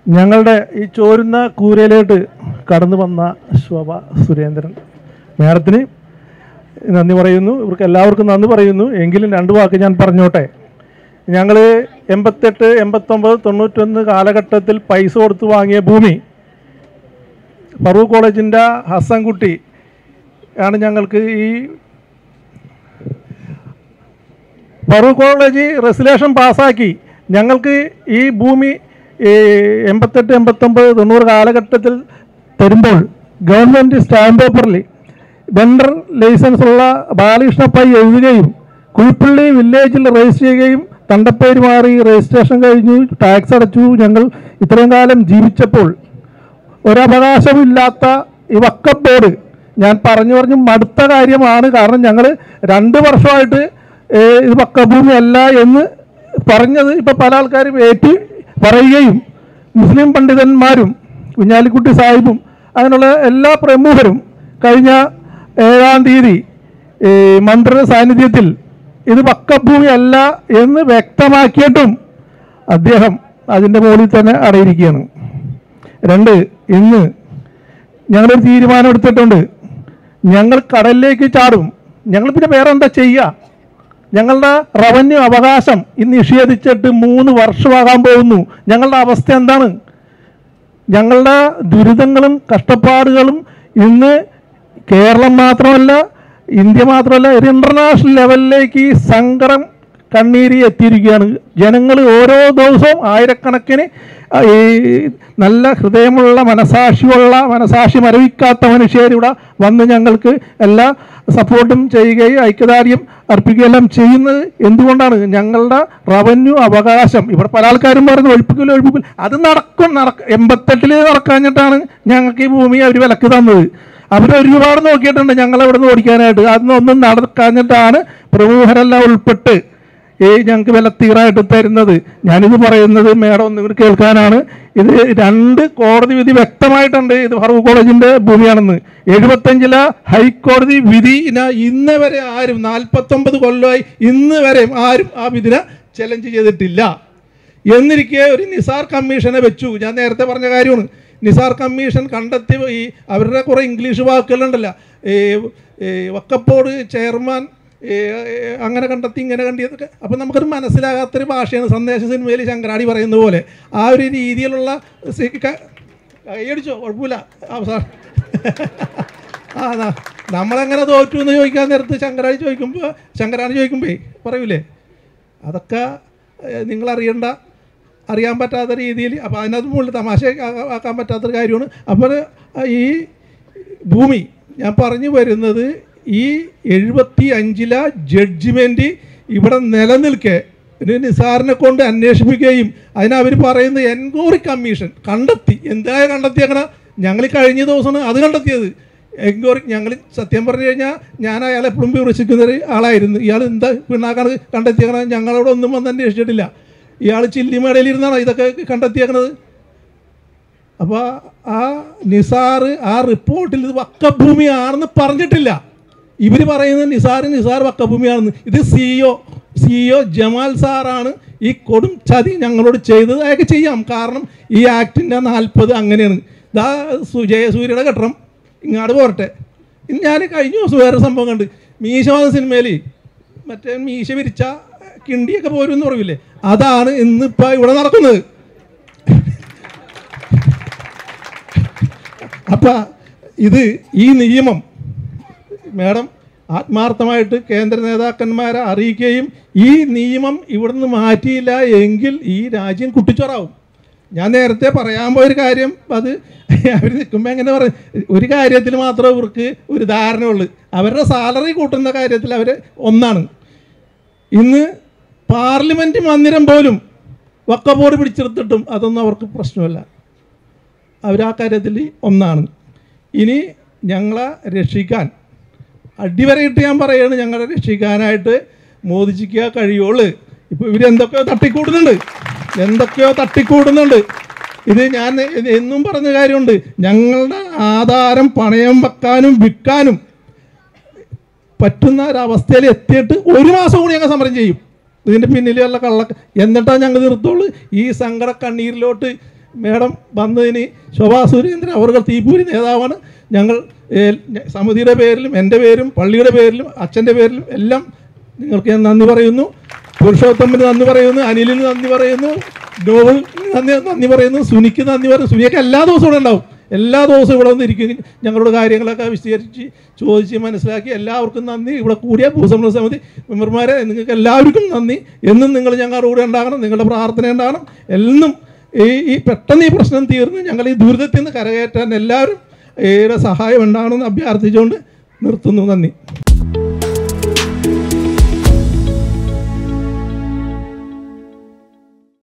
ഞങ്ങളുടെ ഈ ചോരുന്ന കൂരയിലോട്ട് കടന്നു വന്ന ശോഭ സുരേന്ദ്രൻ മേഡത്തിന് നന്ദി പറയുന്നു ഇവർക്ക് എല്ലാവർക്കും നന്ദി പറയുന്നു എങ്കിലും രണ്ട് വാക്ക് ഞാൻ പറഞ്ഞോട്ടെ ഞങ്ങൾ എൺപത്തെട്ട് എൺപത്തൊമ്പത് തൊണ്ണൂറ്റൊന്ന് കാലഘട്ടത്തിൽ പൈസ കൊടുത്ത് വാങ്ങിയ ഭൂമി ഫറൂഖ് കോളേജിൻ്റെ ഹസൻകുട്ടി ആണ് ഞങ്ങൾക്ക് ഈ ഫറൂഖ് കോളേജ് റെസുലേഷൻ പാസ്സാക്കി ഞങ്ങൾക്ക് ഈ ഭൂമി ഈ എൺപത്തെട്ട് എൺപത്തൊമ്പത് തൊണ്ണൂറ് കാലഘട്ടത്തിൽ തരുമ്പോൾ ഗവൺമെൻറ് സ്റ്റാമ്പ് പേപ്പറിൽ വെണ്ടർ ലൈസൻസ് ഉള്ള ബാലകൃഷ്ണ പൈ എഴുതുകയും കുഴിപ്പള്ളി വില്ലേജിൽ രജിസ്റ്റർ ചെയ്യുകയും തണ്ടപ്പേര് മാറി രജിസ്ട്രേഷൻ കഴിഞ്ഞു ടാക്സ് അടച്ചു ഞങ്ങൾ ഇത്രയും കാലം ജീവിച്ചപ്പോൾ ഒരവകാശമില്ലാത്ത ഈ വക്കപ്പ് ബോർഡ് ഞാൻ പറഞ്ഞു പറഞ്ഞു മടുത്ത കാര്യമാണ് കാരണം ഞങ്ങൾ രണ്ട് വർഷമായിട്ട് ഏഹ്, ഇത് വക്കഭൂമി അല്ല എന്ന് പറഞ്ഞത് ഇപ്പം പല ആൾക്കാരും ഏറ്റ് പറയുകയും മുസ്ലിം പണ്ഡിതന്മാരും കുഞ്ഞാലിക്കുട്ടി സാഹിബും അങ്ങനെയുള്ള എല്ലാ പ്രമുഖരും കഴിഞ്ഞ ഏഴാം തീയതി ഈ മന്ത്രിയുടെ സാന്നിധ്യത്തിൽ ഇത് വക്കഭൂമി അല്ല എന്ന് വ്യക്തമാക്കിയിട്ടും അദ്ദേഹം അതിൻ്റെ മുകളിൽ തന്നെ അടയിരിക്കുകയാണ് രണ്ട് ഇന്ന് ഞങ്ങളൊരു തീരുമാനം എടുത്തിട്ടുണ്ട് ഞങ്ങൾ കടലിലേക്ക് ചാടും ഞങ്ങൾ പിന്നെ വേറെ എന്താ ചെയ്യുക ഞങ്ങളുടെ റവന്യൂ അവകാശം ഇന്ന് നിഷേധിച്ചിട്ട് മൂന്ന് വർഷമാകാൻ പോകുന്നു ഞങ്ങളുടെ അവസ്ഥ എന്താണ് ഞങ്ങളുടെ ദുരിതങ്ങളും കഷ്ടപ്പാടുകളും ഇന്ന് കേരളം മാത്രമല്ല ഇന്ത്യ മാത്രമല്ല ഒരു ഇൻ്റർനാഷണൽ ലെവലിലേക്ക് ഈ സങ്കടം കണ്ണീരി എത്തിയിരിക്കുകയാണ് ജനങ്ങൾ ഓരോ ദിവസവും ആയിരക്കണക്കിന് ആ, ഈ നല്ല ഹൃദയമുള്ള മനസാക്ഷിയുള്ള മനസാക്ഷി മരവിക്കാത്ത മനുഷ്യരിവിടെ വന്ന് ഞങ്ങൾക്ക് എല്ലാ സപ്പോർട്ടും ചെയ്യുകയും ഐക്യദാർഢ്യം അർപ്പിക്കുകയെല്ലാം ചെയ്യുന്നത് എന്തുകൊണ്ടാണ് ഞങ്ങളുടെ റവന്യൂ അവകാശം ഇവിടെ പല ആൾക്കാരും പറയുന്നു ഒഴിപ്പിക്കില്ല ഒഴിപ്പിക്കില്ല അത് നടക്കും നടക്ക എൺപത്തെട്ടിൽ നടക്കാഞ്ഞിട്ടാണ് ഞങ്ങൾക്ക് ഈ ഭൂമി അവർ വിലക്ക് തന്നത് അവർ ഒരുപാട് നോക്കിയിട്ടുണ്ട് ഞങ്ങളെ ഇവിടെ നിന്ന് ഓടിക്കാനായിട്ട് അതൊന്നും നടക്കാഞ്ഞിട്ടാണ് പ്രമുഖരെല്ലാം ഉൾപ്പെട്ട് ഈ ഞങ്ങൾക്ക് വില തീറായിട്ട് തരുന്നത് ഞാനിത് പറയുന്നത് മേഡം ഒന്നും കൂടി കേൾക്കാനാണ് ഇത് രണ്ട് കോടതി വിധി വ്യക്തമായിട്ടുണ്ട് ഇത് ഫറൂഖ് കോളേജിന്റെ ഭൂമിയാണെന്ന് എഴുപത്തഞ്ചില ഹൈക്കോടതി വിധി ഇന്ന് വരെ ആരും നാൽപ്പത്തൊമ്പത് കൊല്ലമായി ഇന്ന് വരെ ആരും ആ വിധിനെ ചലഞ്ച് ചെയ്തിട്ടില്ല എന്നിരിക്കെ ഒരു നിസാർ കമ്മീഷനെ വെച്ചു ഞാൻ നേരത്തെ പറഞ്ഞ കാര്യമാണ് നിസാർ കമ്മീഷൻ കണ്ടെത്തി ഈ അവരുടെ കുറേ ഇംഗ്ലീഷ് വാക്കുകളുണ്ടല്ലോ ഈ ഈ വക്കപ്പോട് ചെയർമാൻ ഈ, ഈ, അങ്ങനെ കണ്ടെത്തി ഇങ്ങനെ കണ്ടിയതൊക്കെ അപ്പം നമുക്കൊരു മനസ്സിലാകാത്തൊരു ഭാഷയാണ് സന്ദേശ സിനിമയിൽ ശങ്കരാടി പറയുന്നത് പോലെ ആ ഒരു രീതിയിലുള്ള സി- ക- കൈയടിച്ചോ കുഴപ്പമില്ല അവസാനം ആ അതാ നമ്മളെങ്ങനെ തോറ്റു എന്ന് ചോദിക്കാൻ നേരത്ത് ശങ്കരാടി ചോദിക്കുമ്പോൾ ശങ്കരാടി ചോദിക്കുമ്പേ പറയൂലേ അതൊക്കെ ഏഹ്, നിങ്ങളറിയണ്ട അറിയാൻ പറ്റാത്ത രീതിയിൽ അപ്പോൾ അതിനകത്ത് മുകളിൽ തമാശ ആ- ആക്കാൻ പറ്റാത്തൊരു കാര്യമാണ് അപ്പോൾ ഈ ഭൂമി ഞാൻ പറഞ്ഞു വരുന്നത് ഈ എഴുപത്തി അഞ്ചില ജഡ്ജിമെൻറ്റ് ഇവിടെ നിലനിൽക്കെ ഒരു നിസാറിനെ കൊണ്ട് അന്വേഷിപ്പിക്കുകയും അതിനവർ പറയുന്നത് എൻക്വയറി കമ്മീഷൻ കണ്ടെത്തി എന്താ കണ്ടെത്തിയേക്കണ ഞങ്ങൾ കഴിഞ്ഞ ദിവസമാണ് അത് കണ്ടെത്തിയത് എൻക്വയറി ഞങ്ങൾ സത്യം പറഞ്ഞു കഴിഞ്ഞാൽ ഞാൻ അയാളെ എപ്പോഴും വിമർശിക്കുന്ന ഒരു ആളായിരുന്നു ഇയാൾ എന്താ പിണ്ണാക്കാണ് കണ്ടെത്തിയേക്കണത് ഞങ്ങളോട് ഒന്നും വന്ന് അന്വേഷിച്ചിട്ടില്ല ഇയാൾ ചില്ലിമേടയിൽ ഇരുന്നാണ് ഇതൊക്കെ കണ്ടെത്തിയേക്കണത് അപ്പോൾ ആ നിസാർ ആ റിപ്പോർട്ടിൽ ഇത് വക്കഭൂമിയാണെന്ന് പറഞ്ഞിട്ടില്ല ഇവർ പറയുന്നത് നിസാർ നിസാർ വക്കഭൂമിയാണെന്ന് ഇത് സിഇഒ സിഇഒ ജമാൽ സാറാണ് ഈ കൊടും ചതി ഞങ്ങളോട് ചെയ്തത് അയാൾക്ക് ചെയ്യാം കാരണം ഈ ആക്ടിൻ്റെ നാൽപ്പത് അങ്ങനെയാണ് ഇതാ സു- ജയസൂര്യയുടെ ഘട്ടം ഇങ്ങാട് പോരട്ടെ ഇന്ന് ഞാൻ കഴിഞ്ഞ ദിവസം വേറെ സംഭവം കണ്ട് മീശ വന്ന സിനിമയിൽ മറ്റേ മീശ വിരിച്ച കിണ്ടിയൊക്കെ പോരും എന്ന് പറയില്ലേ അതാണ് ഇന്നിപ്പോൾ ഇവിടെ നടക്കുന്നത് അപ്പം ഇത് ഈ നിയമം മാഡം ആത്മാർത്ഥമായിട്ട് കേന്ദ്ര നേതാക്കന്മാരെ അറിയിക്കുകയും ഈ നിയമം ഇവിടുന്ന് മാറ്റിയില്ല എങ്കിൽ ഈ രാജ്യം കുട്ടിച്ചോറാവും ഞാൻ നേരത്തെ പറയാൻ പോയൊരു കാര്യം അത് അവർ നിൽക്കുമ്പോൾ എങ്ങനെ പറയും ഒരു കാര്യത്തിൽ മാത്രമേ ഇവർക്ക് ഒരു ധാരണ ഉള്ളൂ അവരുടെ സാലറി കൂട്ടുന്ന കാര്യത്തിൽ അവർ ഒന്നാണ് ഇന്ന് പാർലമെൻറ്റ് മന്ദിരം പോലും വക്കബോർഡ് പിടിച്ചെടുത്തിട്ടും അതൊന്നും അവർക്ക് പ്രശ്നമല്ല അവർ ആ കാര്യത്തിൽ ഒന്നാണ് ഇനി ഞങ്ങളെ രക്ഷിക്കാൻ അടിവരയിട്ട് ഞാൻ പറയുകയാണ് ഞങ്ങളെ രക്ഷിക്കാനായിട്ട് മോദിജിക്ക് കഴിയുള്ളൂ ഇപ്പോൾ ഇവരെന്തൊക്കെയോ തട്ടിക്കൂടുന്നുണ്ട് എന്തൊക്കെയോ തട്ടിക്കൂടുന്നുണ്ട് ഇത് ഞാൻ എന്നും പറഞ്ഞ കാര്യമുണ്ട് ഞങ്ങളുടെ ആധാരം പണയം വെക്കാനും വിൽക്കാനും പറ്റുന്ന ഒരവസ്ഥയിൽ എത്തിയിട്ട് ഒരു മാസം കൂടി ഞങ്ങൾ സമരം ചെയ്യും ഇതിൻ്റെ പിന്നിലുള്ള കള്ള എന്നിട്ടാണ് ഞങ്ങൾ നിർത്തുള്ളൂ ഈ സങ്കട കണ്ണീരിലോട്ട് മേഡം വന്നതിന് ശോഭാ സുരേന്ദ്രൻ അവർ തീപ്പൂരി നേതാവാണ് ഞങ്ങൾ ഏ, ഞ- സമിതിയുടെ പേരിലും എൻ്റെ പേരും പള്ളിയുടെ പേരിലും അച്ഛൻ്റെ പേരിലും എല്ലാം നിങ്ങൾക്ക് ഞാൻ നന്ദി പറയുന്നു പുരുഷോത്തമന് നന്ദി പറയുന്നു അനിലിന് നന്ദി പറയുന്നു നോവൽ നന്ദി നന്ദി പറയുന്നു സുനിക്ക് നന്ദി പറയുന്നു സുനിയൊക്കെ എല്ലാ ദിവസവും ഇവിടെ ഉണ്ടാവും എല്ലാ ദിവസവും ഇവിടെ വന്നിരിക്കും ഞങ്ങളുടെ കാര്യങ്ങളൊക്കെ വിശദീകരിച്ച് ചോദിച്ച് മനസ്സിലാക്കി എല്ലാവർക്കും നന്ദി ഇവിടെ കൂടിയ ഭൂസംരക്ഷണ സമിതി മെമ്പർമാരെ നിങ്ങൾക്ക് എല്ലാവർക്കും നന്ദി എന്നും നിങ്ങൾ ഞങ്ങളുടെ കൂടെ ഉണ്ടാകണം നിങ്ങളുടെ പ്രാർത്ഥന ഉണ്ടാകണം എന്നും ഈ ഈ പെട്ടെന്ന് ഈ പ്രശ്നം തീർന്ന് ഞങ്ങൾ ഈ ദുരിതത്തിൽ നിന്ന് കരകയറ്റാൻ എല്ലാവരും ഈയുടെ സഹായം ഉണ്ടാകണമെന്ന് അഭ്യർത്ഥിച്ചുകൊണ്ട് നിർത്തുന്നു നന്ദി